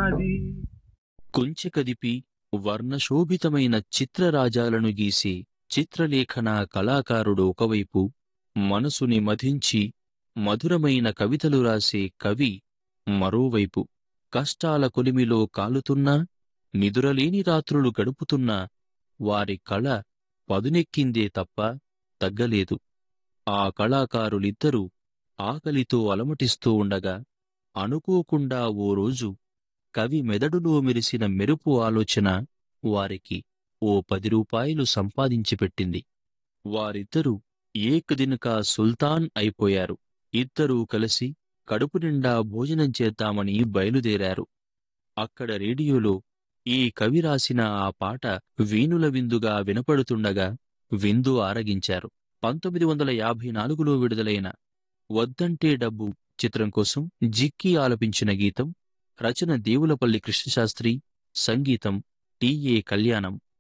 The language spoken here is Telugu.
నాది కుంచె కదిపి వర్ణశోభితమైన చిత్రరాజాలను గీసే చిత్రలేఖన కళాకారుడు ఒకవైపు మనసుని మధించి మధురమైన కవితలు రాసే కవి మరోవైపు కష్టాల కొలిమిలో కాలుతున్నా నిదురలేని రాత్రులు గడుపుతున్నా వారి కళ పదునెక్కిందే తప్ప తగ్గలేదు ఆ కళాకారులిద్దరూ ఆకలితో అలమటిస్తూ ఉండగా అనుకోకుండా ఓ రోజు కవి మెదడులో మెరిసిన మెరుపు ఆలోచన వారికి ఓ పది రూపాయలు సంపాదించి పెట్టింది వారిద్దరూ ఏక్ దినకా సుల్తాన్ అయిపోయారు ఇద్దరూ కలిసి కడుపు నిండా భోజనం చేద్దామని బయలుదేరారు అక్కడ రేడియోలో ఈ కవి రాసిన ఆ పాట వీణుల విందుగా వినపడుతుండగా విందు ఆరగించారు పంతొమ్మిది వందల యాభై నాలుగులో విడుదలైన వద్దంటే డబ్బు చిత్రం కోసం జిక్కి ఆలపించిన గీతం రచన దేవులపల్లి కృష్ణశాస్త్రి సంగీతం టిఏ కళ్యాణం